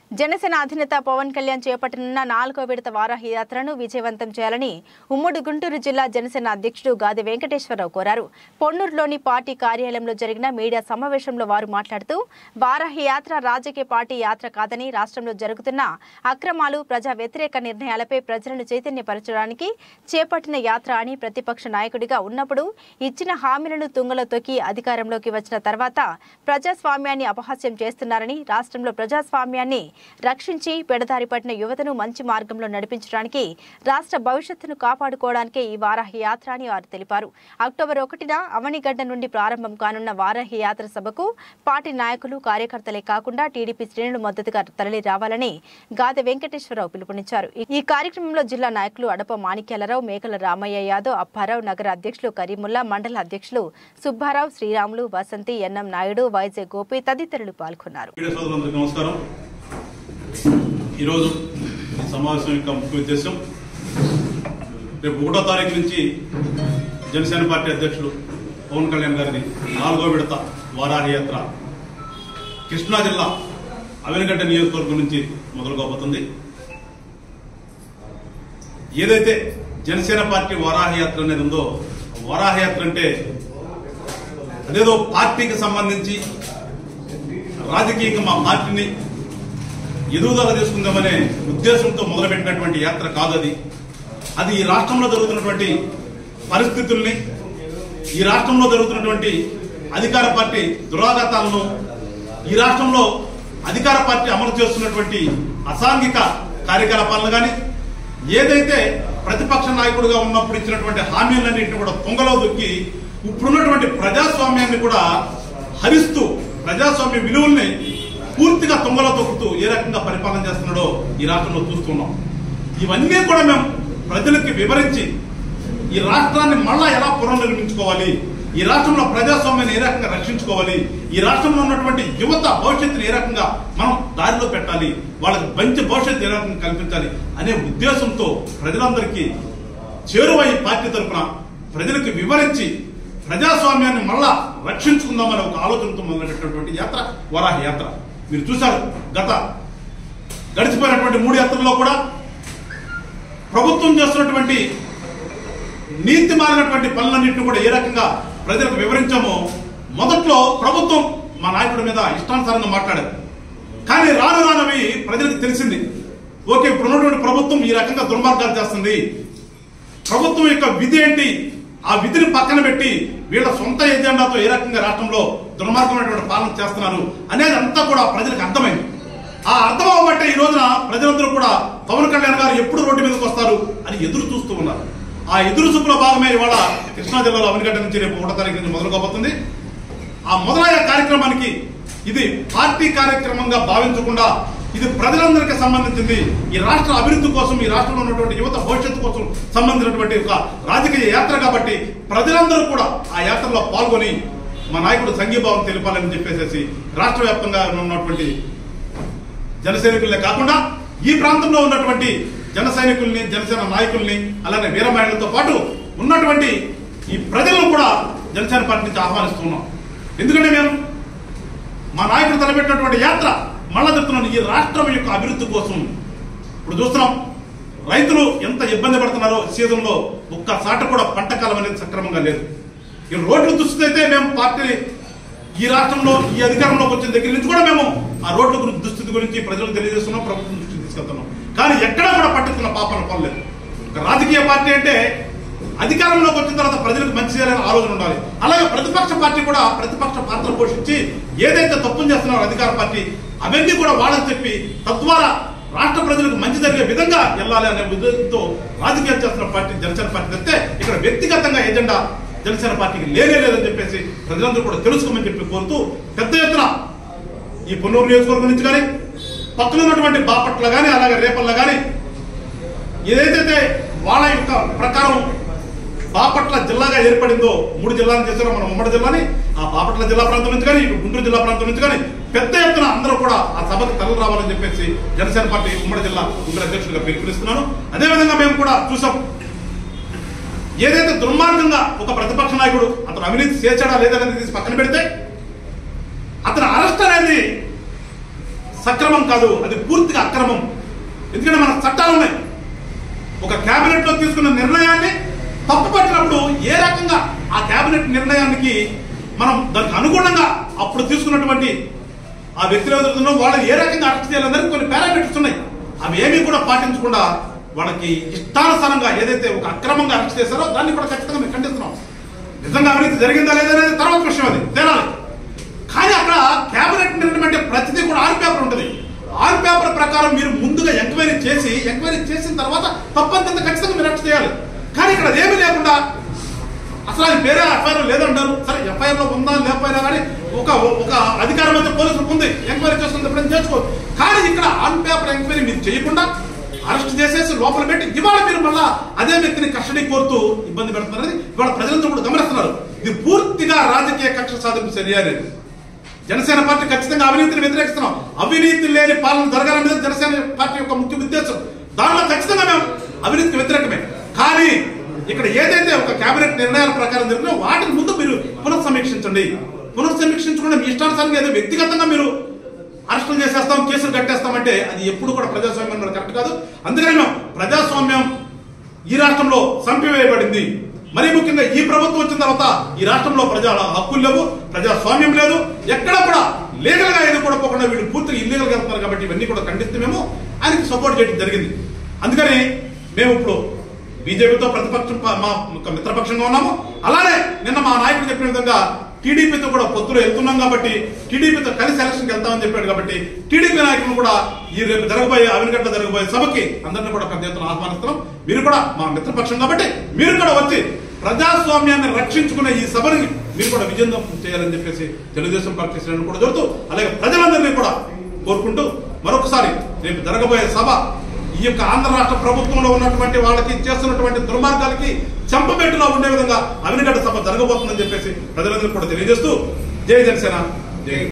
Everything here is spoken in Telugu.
జనసేన అధినేత పవన్ కళ్యాణ్ చేపట్టనున్న నాలుగో విడత వారాహి యాత్రను విజయవంతం చేయాలని ఉమ్మడి గుంటూరు జిల్లా జనసేన అధ్యక్షుడు గాది వెంకటేశ్వరరావు కోరారు పొన్నూరులోని పార్టీ కార్యాలయంలో జరిగిన మీడియా సమావేశంలో వారు మాట్లాడుతూ వారాహి యాత్ర రాజకీయ పార్టీ యాత్ర కాదని రాష్ట్రంలో జరుగుతున్న అక్రమాలు ప్రజా వ్యతిరేక నిర్ణయాలపై ప్రజలను చైతన్యపరచడానికి చేపట్టిన యాత్ర అని ప్రతిపక్ష నాయకుడిగా ఉన్నప్పుడు ఇచ్చిన హామీలను తుంగలో తొక్కి అధికారంలోకి వచ్చిన తర్వాత ప్రజాస్వామ్యాన్ని అపహాస్యం చేస్తున్నారని రాష్ట్రంలో ప్రజాస్వామ్యాన్ని రక్షించి పెడదారి పట్టిన యువతను మంచి మార్గంలో నడిపించడానికి రాష్ట్ర భవిష్యత్తును కాపాడుకోవడానికే ఈ వారాహి యాత్ర అని వారు తెలిపారు అక్టోబర్ ఒకటిన అవనిగడ్డ నుండి ప్రారంభం కానున్న వారాహి యాత్ర సభకు పార్టీ నాయకులు కార్యకర్తలే కాకుండా టీడీపీ శ్రేణులు మద్దతుగా తరలి రావాలని గాదె వెంకటేశ్వరరావు పిలుపునిచ్చారు ఈ కార్యక్రమంలో జిల్లా నాయకులు అడప మాణిక్యాలరావు మేకల రామయ్య యాదవ్ అప్పారావు నగర అధ్యక్షులు కరీముల్లా మండల అధ్యక్షులు సుబ్బారావు శ్రీరాములు వసంతి ఎన్ఎం నాయుడు వైజే గోపి తదితరులు పాల్గొన్నారు మీడియా సోదరులందరికీ నమస్కారం ఈరోజు ఈ సమావేశం యొక్క ముఖ్య ఉద్దేశం రేపు ఒకటో తారీఖు నుంచి జనసేన పార్టీ అధ్యక్షులు పవన్ కళ్యాణ్ గారిది నాలుగో విడత వారాహి యాత్ర కృష్ణా జిల్లా అవినగడ్డ నియోజకవర్గం నుంచి మొదలు కాబోతుంది ఏదైతే జనసేన పార్టీ వారాహి యాత్ర అనేది ఉందో వారాహి యాత్ర అంటే అదేదో పార్టీకి సంబంధించి రాజకీయంగా మా పార్టీని ఎదుగుదల తీసుకుందామనే ఉద్దేశంతో మొదలుపెట్టినటువంటి యాత్ర కాదు అది అది ఈ రాష్ట్రంలో జరుగుతున్నటువంటి పరిస్థితుల్ని ఈ రాష్ట్రంలో జరుగుతున్నటువంటి అధికార పార్టీ దురాఘాతాలను ఈ రాష్ట్రంలో అధికార పార్టీ అమలు చేస్తున్నటువంటి అసాంఘిక కార్యకలాపాలను కానీ ఏదైతే ప్రతిపక్ష నాయకుడిగా ఉన్నప్పుడు ఇచ్చినటువంటి హామీలన్నింటినీ కూడా తుంగలో దొక్కి ఇప్పుడున్నటువంటి ప్రజాస్వామ్యాన్ని కూడా హరిస్తూ ప్రజాస్వామ్య విలువల్ని పూర్తిగా తుంగలో తొక్కుతూ ఏ రకంగా పరిపాలన చేస్తున్నాడో ఈ రాష్ట్రంలో చూస్తున్నాం ఇవన్నీ కూడా మేము ప్రజలకి వివరించి ఈ రాష్ట్రాన్ని మళ్ళా ఎలా పునర్నిర్మించుకోవాలి ఈ రాష్ట్రంలో ప్రజాస్వామ్యాన్ని ఏ రకంగా రక్షించుకోవాలి ఈ రాష్ట్రంలో ఉన్నటువంటి యువత భవిష్యత్తుని ఏ రకంగా మనం దారిలో పెట్టాలి వాళ్ళకి మంచి భవిష్యత్తు ఏ రకంగా కల్పించాలి అనే ఉద్దేశంతో ప్రజలందరికీ చేరువ ఈ పార్టీ తరఫున ప్రజలకు వివరించి ప్రజాస్వామ్యాన్ని మళ్ళా రక్షించుకుందామనే ఒక ఆలోచనతో మొదలుపెట్టినటువంటి యాత్ర వరాహి యాత్ర మీరు చూశారు గత గడిచిపోయినటువంటి మూడు యాత్రల్లో కూడా ప్రభుత్వం చేస్తున్నటువంటి నీతి మారినటువంటి పనులన్నింటినీ కూడా ఏ రకంగా ప్రజలకు వివరించామో మొదట్లో ప్రభుత్వం మా నాయకుడి మీద ఇష్టానుసారంగా మాట్లాడారు కానీ రాను రానవి ప్రజలకు తెలిసింది ఓకే ఇప్పుడు ఉన్నటువంటి ప్రభుత్వం ఈ రకంగా దుర్మార్గాలు చేస్తుంది ప్రభుత్వం యొక్క విధి ఏంటి ఆ విధిని పక్కన పెట్టి వీళ్ళ సొంత ఎజెండాతో ఏ రకంగా రాష్ట్రంలో దుర్మార్గమైనటువంటి పాలన చేస్తున్నారు అనేది అంతా కూడా ప్రజలకు అర్థమైంది ఆ అర్థం అవ్వబట్టే ఈ రోజున ప్రజలందరూ కూడా పవన్ కళ్యాణ్ గారు ఎప్పుడు రోడ్డు మీదకి వస్తారు అని ఎదురు చూస్తూ ఉన్నారు ఆ ఎదురు చూపుల భాగమే ఇవాళ కృష్ణా జిల్లాలో అవనిగడ్డ నుంచి రేపు ఒకటో తారీఖు నుంచి మొదలు కాబోతుంది ఆ మొదలయ్యే కార్యక్రమానికి ఇది పార్టీ కార్యక్రమంగా భావించకుండా ఇది ప్రజలందరికీ సంబంధించింది ఈ రాష్ట్ర అభివృద్ధి కోసం ఈ రాష్ట్రంలో ఉన్నటువంటి యువత భవిష్యత్తు కోసం సంబంధించినటువంటి ఒక రాజకీయ యాత్ర కాబట్టి ప్రజలందరూ కూడా ఆ యాత్రలో పాల్గొని మా నాయకుడు సంఘీభావం తెలిపాలని చెప్పేసి రాష్ట్ర వ్యాప్తంగా ఉన్నటువంటి జన సైనికులనే కాకుండా ఈ ప్రాంతంలో ఉన్నటువంటి జన సైనికుల్ని జనసేన నాయకుల్ని అలానే వీరమహిళలతో పాటు ఉన్నటువంటి ఈ ప్రజలను కూడా జనసేన పార్టీ నుంచి ఆహ్వానిస్తున్నాం ఎందుకంటే మేము మా నాయకుడు తలపెట్టినటువంటి యాత్ర మళ్ళా చెప్తున్నాను ఈ రాష్ట్రం యొక్క అభివృద్ధి కోసం ఇప్పుడు చూస్తున్నాం రైతులు ఎంత ఇబ్బంది పడుతున్నారో సీజన్లో ఒక్క సాట కూడా పంట కాలం అనేది సక్రమంగా లేదు ఈ రోడ్లు దుస్థితి అయితే మేము పార్టీ ఈ రాష్ట్రంలో ఈ అధికారంలోకి వచ్చిన దగ్గర నుంచి కూడా మేము ఆ రోడ్ల గురించి దుస్థితి గురించి ప్రజలకు తెలియజేస్తున్నాం ప్రభుత్వం దృష్టికి తీసుకెళ్తున్నాం కానీ ఎక్కడా కూడా పట్టించుకున్న పాపన పనులేదు ఒక రాజకీయ పార్టీ అంటే అధికారంలోకి వచ్చిన తర్వాత ప్రజలకు మంచి చేయాలనే ఆలోచన ఉండాలి అలాగే ప్రతిపక్ష పార్టీ కూడా ప్రతిపక్ష పాత్ర పోషించి ఏదైతే తప్పులు చేస్తున్నారో అధికార పార్టీ అవన్నీ కూడా వాళ్ళని చెప్పి తద్వారా రాష్ట్ర ప్రజలకు మంచి జరిగే విధంగా వెళ్ళాలి అనే ఉద్దేశంతో రాజకీయాలు చేస్తున్న పార్టీ జనసేన పార్టీ తప్పితే ఇక్కడ వ్యక్తిగతంగా ఎజెండా జనసేన పార్టీకి లేనే లేదని చెప్పేసి ప్రజలందరూ కూడా తెలుసుకోమని చెప్పి కోరుతూ పెద్ద ఎత్తున ఈ పొన్నూరు నియోజకవర్గం నుంచి కానీ పక్కన ఉన్నటువంటి బాపట్ల కానీ అలాగే రేపల్ల కానీ ఏదైతే వాళ్ళ యొక్క ప్రకారం బాపట్ల జిల్లాగా ఏర్పడిందో మూడు జిల్లాలు చేశారో మన ఉమ్మడి జిల్లాని ఆ బాపట్ల జిల్లా ప్రాంతం నుంచి కానీ ఇటు గుంటూరు జిల్లా ప్రాంతం నుంచి కానీ పెద్ద ఎత్తున అందరూ కూడా ఆ సభకు తరలి రావాలని చెప్పేసి జనసేన పార్టీ ఉమ్మడి జిల్లా ఉమ్మడి అధ్యక్షుడిగా పిలుపునిస్తున్నాను అదేవిధంగా మేము కూడా చూసాం ఏదైతే దుర్మార్గంగా ఒక ప్రతిపక్ష నాయకుడు అతను అవినీతి చేశాడా లేదనేది తీసి పక్కన పెడితే అతని అరెస్ట్ అనేది సక్రమం కాదు అది పూర్తిగా అక్రమం ఎందుకంటే మన చట్టాలు ఉన్నాయి ఒక కేబినెట్ లో తీసుకున్న నిర్ణయాన్ని తప్పుపట్టినప్పుడు ఏ రకంగా ఆ కేబినెట్ నిర్ణయానికి మనం దానికి అనుగుణంగా అప్పుడు తీసుకున్నటువంటి ఆ వ్యక్తులు ఎదురుతున్న వాళ్ళని ఏ రకంగా అరెస్ట్ చేయాలని కొన్ని పారామీటర్స్ ఉన్నాయి అవి ఏమీ కూడా పాటించకుండా వాళ్ళకి ఇష్టానుసారంగా ఏదైతే ఒక అక్రమంగా అరెస్ట్ చేశారో దాన్ని కూడా ఖచ్చితంగా మేము ఖండిస్తున్నాం నిజంగా అవినీతి జరిగిందా లేదా అనేది తర్వాత విషయం అది తేలాలి కానీ అక్కడ కేబినెట్ నిర్ణయం అంటే ప్రతిదీ కూడా ఆరు పేపర్ ఉంటుంది ఆరు పేపర్ ప్రకారం మీరు ముందుగా ఎంక్వైరీ చేసి ఎంక్వైరీ చేసిన తర్వాత తప్పంత ఖచ్చితంగా మీరు అరెస్ట్ చేయాలి కానీ ఇక్కడ అదేమీ లేకుండా అసలు అది వేరే ఎఫ్ఐఆర్ లేదంటారు సరే ఎఫ్ఐఆర్ లో ఉందా లేకపోయినా కానీ ఒక ఒక అధికారం అయితే పోలీసులకు ఉంది ఎంక్వైరీ చేసుకుని ఎప్పుడైనా చేసుకో కానీ ఇక్కడ ఆన్ పేపర్ ఎంక్వైరీ మీరు చేయకుండా అరెస్ట్ చేసేసి లోపల పెట్టి ఇవాళ మీరు మళ్ళా అదే వ్యక్తిని కస్టడీ కోరుతూ ఇబ్బంది పెడుతున్నారని ఇవాళ ప్రజలందరూ కూడా గమనిస్తున్నారు ఇది పూర్తిగా రాజకీయ కక్ష సాధింపు చర్య అనేది జనసేన పార్టీ ఖచ్చితంగా అవినీతిని వ్యతిరేకిస్తున్నాం అవినీతి లేని పాలన జరగాలనేది జనసేన పార్టీ యొక్క ముఖ్య ఉద్దేశం దానిలో ఖచ్చితంగా మేము అవినీతికి వ్యతిరేకమే కానీ ఇక్కడ ఏదైతే ఒక కేబినెట్ నిర్ణయాల ప్రకారం జరిగినా వాటిని ముందు మీరు పునఃసమీక్షించండి పునఃసమీక్షించకుండా మీ ఇష్టానుసారంగా ఏదో వ్యక్తిగతంగా మీరు అరెస్టులు చేసేస్తాం కేసులు కట్టేస్తామంటే అది ఎప్పుడు కూడా ప్రజాస్వామ్యం అనేది కరెక్ట్ కాదు అందుకని మేము ప్రజాస్వామ్యం ఈ రాష్ట్రంలో సంపివేయబడింది మరీ ముఖ్యంగా ఈ ప్రభుత్వం వచ్చిన తర్వాత ఈ రాష్ట్రంలో ప్రజల హక్కులు లేవు ప్రజాస్వామ్యం లేదు ఎక్కడ కూడా లీగల్ గా ఏది కూడా పోకుండా వీళ్ళు పూర్తిగా ఇల్లీగల్ గా వెళ్తున్నారు కాబట్టి ఇవన్నీ కూడా ఖండిస్తే మేము ఆయనకి సపోర్ట్ చేయడం జరిగింది అందుకని మేము ఇప్పుడు బీజేపీతో ప్రతిపక్షం ప- మా ఒక మిత్రపక్షంగా ఉన్నాము అలానే నిన్న మా నాయకుడు చెప్పిన విధంగా టీడీపీతో కూడా పొత్తులో వెళ్తున్నాం కాబట్టి టీడీపీతో కలిసి ఎలక్షన్కి వెళ్తామని చెప్పాడు కాబట్టి టీడీపీ నాయకులు కూడా ఈ రేపు జరగబోయే అవినగడ్డ జరగబోయే సభకి అందరినీ కూడా పెద్ద ఎత్తున ఆహ్వానిస్తున్నాం మీరు కూడా మా మిత్రపక్షం కాబట్టి మీరు కూడా వచ్చి ప్రజాస్వామ్యాన్ని రక్షించుకునే ఈ సభని మీరు కూడా విజయవంతం చేయాలని చెప్పేసి తెలుగుదేశం పార్టీ శ్రేణులు కూడా జరుగుతూ అలాగే ప్రజలందరినీ కూడా కోరుకుంటూ మరొకసారి రేపు జరగబోయే సభ ఈ యొక్క ఆంధ్ర రాష్ట్ర ప్రభుత్వంలో ఉన్నటువంటి వాళ్ళకి చేస్తున్నటువంటి దుర్మార్గాలకి చెంపబెట్టులో ఉండే విధంగా అవినగడ్డ సభ జరగబోతుందని చెప్పేసి ప్రజలందరూ కూడా తెలియజేస్తూ జై జనసేన జై